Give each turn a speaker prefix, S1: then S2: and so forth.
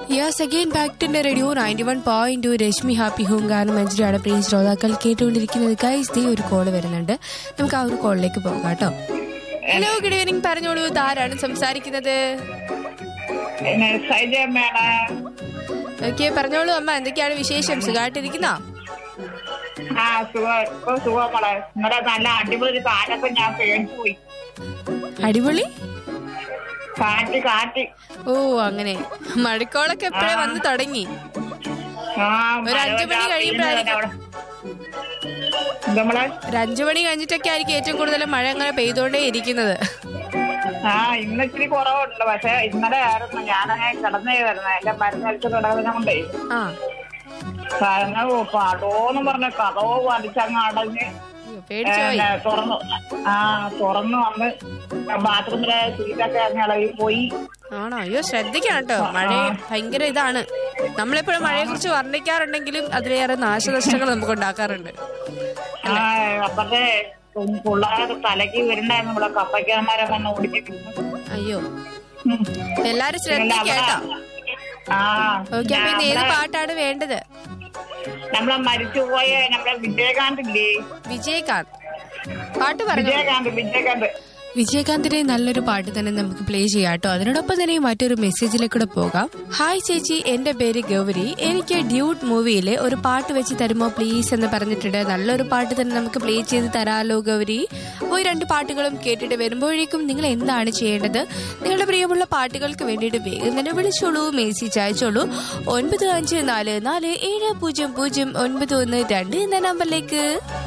S1: Yes again back to radio ninety one point two Rashmi happy home ഗാനം മഞ്ജുരിയുടെ പ്രിയ ശ്രോതാക്കൾ കേട്ടുകൊണ്ടിരിക്കുന്നത് ഗൈസ് ദേ ഒരു കോള് വരുന്നുണ്ട് നമുക്ക് ആ ഒരു കോളിലേക്ക് പോകാം കേട്ടോ ഹലോ ഗുഡ് ഈവനിങ് പറഞ്ഞോളൂ ഇതാരാണ് സംസാരിക്കുന്നത്
S2: പിന്നെ സൈജ മേഡം
S1: ഓക്കെ പറഞ്ഞോളൂ അമ്മ എന്തൊക്കെയാണ് വിശേഷം സുഖമായിട്ടിരിക്കുന്നോ
S2: ആ സുഖം ഇപ്പൊ സുഖം മോളെ ഇന്നലെ നല്ല അടിപൊളി ഒരു കാറ്റൊക്കെ ഞാൻ പേടിച്ചു പോയി
S1: അടിപൊളി
S2: കാറ്റ് കാറ്റ്
S1: ഓ അങ്ങനെ മഴക്കോളൊക്കെ എപ്പോഴേ വന്ന് തുടങ്ങി
S2: ആ
S1: ഒരു അഞ്ച് മണി കഴിയുമ്പോഴായിരിക്കും.
S2: നമ്മളെ
S1: ഒരു അഞ്ചു മണി കഴിഞ്ഞിട്ടൊക്കെ ആയിരിക്കും ഏറ്റവും കൂടുതൽ മഴ അങ്ങനെ പെയ്തോണ്ടേ ഇരിക്കുന്നത്
S2: ആ ഇന്ന് ഇച്ചിരി കുറവുണ്ട് പക്ഷെ ഇന്നലെ ആയിരുന്നു ഞാനങ്ങനെ കിടന്നേ വരുന്നത് എന്റെ മരുന്നടിച്ച് കിടക്കുന്ന കൊണ്ടേ
S1: ആ
S2: കാരണം പടോന്ന് പറഞ്ഞ കഥവോ വലിച്ചങ്ങ് അടഞ്ഞ്
S1: അയ്യോ, പേടിച്ചു പോയി
S2: ഏ, തുറന്നു ആ തുറന്നു വന്ന് ബാത്റൂമിലെ സീറ്റൊക്കെ അങ്ങ് ഇളകി പോയി
S1: ആണോ അയ്യോ ശ്രദ്ധിക്കണം കേട്ടോ മഴ ഭയങ്കര ഇതാണ് നമ്മളെപ്പോഴും മഴയെ കുറിച്ച് വർണ്ണിക്കാറുണ്ടെങ്കിലും അതിലേറെ നാശനഷ്ടങ്ങൾ നമുക്ക് ഉണ്ടാക്കാറുണ്ട്
S2: ആ അപ്പത്തെ പിള്ളേരൊക്കെ തലക്ക് വരുന്നുണ്ടായിരുന്നു ഇവിടെ കപ്പയ്ക്കന്മാരെ തന്നെ ഓടിച്ചിട്ട്
S1: അയ്യോ എല്ലാരും ശ്രദ്ധിക്കേട്ടോ
S2: ആ
S1: ഓക്കെ അപ്പൊ ഇന്ന് ഏത്
S2: നമ്മളെ-
S1: പാട്ടാണ് വേണ്ടത്
S2: നമ്മളെ മരിച്ചുപോയ നമ്മളെ വിജയകാന്ത് ഇല്ലേ
S1: വിജയകാന്ത് പാട്ട് പറഞ്ഞു
S2: വിജയകാന്ത് വിജയകാന്ത്
S1: വിജയകാന്തിന്റെ നല്ലൊരു പാട്ട് തന്നെ നമുക്ക് പ്ലേ ചെയ്യാം കേട്ടോ അതിനോടൊപ്പം തന്നെ മറ്റൊരു മെസ്സേജിലേക്കൂടെ പോകാം ഹായ് ചേച്ചി എന്റെ പേര് ഗൗരി എനിക്ക് ഡ്യൂട്ട് മൂവിയിലെ ഒരു പാട്ട് വെച്ച് തരുമോ പ്ലീസ് എന്ന് പറഞ്ഞിട്ടുണ്ട് നല്ലൊരു പാട്ട് തന്നെ നമുക്ക് പ്ലേ ചെയ്ത് തരാലോ ഗൗരി അപ്പോൾ ഈ രണ്ട് പാട്ടുകളും കേട്ടിട്ട് വരുമ്പോഴേക്കും നിങ്ങൾ എന്താണ് ചെയ്യേണ്ടത് നിങ്ങളുടെ പ്രിയമുള്ള പാട്ടുകൾക്ക് വേണ്ടിയിട്ട് വേഗം തന്നെ വിളിച്ചോളൂ മെസ്സേജ് അയച്ചോളൂ ഒൻപത് അഞ്ച് നാല് നാല് ഏഴ് പൂജ്യം പൂജ്യം ഒൻപത് ഒന്ന് രണ്ട് എന്ന നമ്പറിലേക്ക്